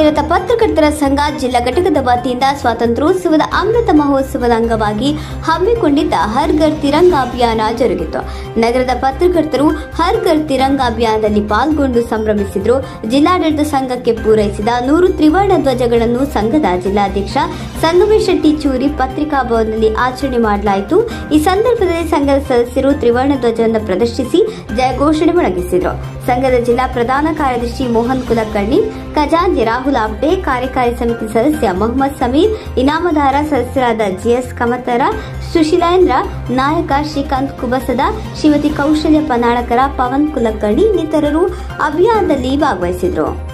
ನಿರತ ಪತ್ರಕರ್ತರ ಸಂಘ ಜಿಲ್ಲಾ ಘಟಕದ ವತಿಯಿಂದ ಸ್ವಾತಂತ್ರ್ಯೋತ್ಸವದ ಅಮೃತ ಮಹೋತ್ಸವದ ಅಂಗವಾಗಿ ಹಮ್ಮಿಕೊಂಡಿದ್ದ ಹರ್ ಘರ್ ತಿರಂಗ ಅಭಿಯಾನ ಜರುಗಿತು ನಗರದ ಪತ್ರಕರ್ತರು ಹರ್ ಘರ್ ತಿರಂಗ ಅಭಿಯಾನದಲ್ಲಿ ಪಾಲ್ಗೊಂಡು ಸಂಭ್ರಮಿಸಿದ್ರು ಜಿಲ್ಲಾಡಳಿತ ಸಂಘಕ್ಕೆ ಪೂರೈಸಿದ ನೂರು ತ್ರಿವರ್ಣ ಧ್ವಜಗಳನ್ನು ಸಂಘದ ಜಿಲ್ಲಾಧ್ಯಕ್ಷ ಸಂಗಮೇಶ್ ಶೆಟ್ಟಿ ಚೂರಿ ಪತ್ರಿಕಾ ಭವನದಲ್ಲಿ ಆಚರಣೆ ಮಾಡಲಾಯಿತು ಈ ಸಂದರ್ಭದಲ್ಲಿ ಸಂಘದ ಸದಸ್ಯರು ತ್ರಿವರ್ಣ ಧ್ವಜವನ್ನು ಪ್ರದರ್ಶಿಸಿ ಜಯಘೋಷಣೆ ಮೊಳಗಿಸಿದರು ಸಂಘದ ಜಿಲ್ಲಾ ಪ್ರಧಾನ ಕಾರ್ಯದರ್ಶಿ ಮೋಹನ್ ಕುಲಕರ್ಣಿ ಖಜಾಂಜಿ ರಾಹುಲ್ ಆಪ್ಟೆ ಕಾರ್ಯಕಾರಿ ಸಮಿತಿ ಸದಸ್ಯ ಮೊಹಮ್ಮದ್ ಸಮೀರ್ ಇನಾಮದಾರ ಸದಸ್ಯರಾದ ಜಿಎಸ್ ಕಮತರ ಸುಶೀಲೇಂದ್ರ ನಾಯಕ ಶ್ರೀಕಾಂತ್ ಕುಬಸದ ಶ್ರೀಮತಿ ಕೌಶಲ್ಯ ಪನಾಳಕರ ಪವನ್ ಕುಲಕರ್ಣಿ ಇನ್ನಿತರರು ಅಭಿಯಾನದಲ್ಲಿ ಭಾಗವಹಿಸಿದರು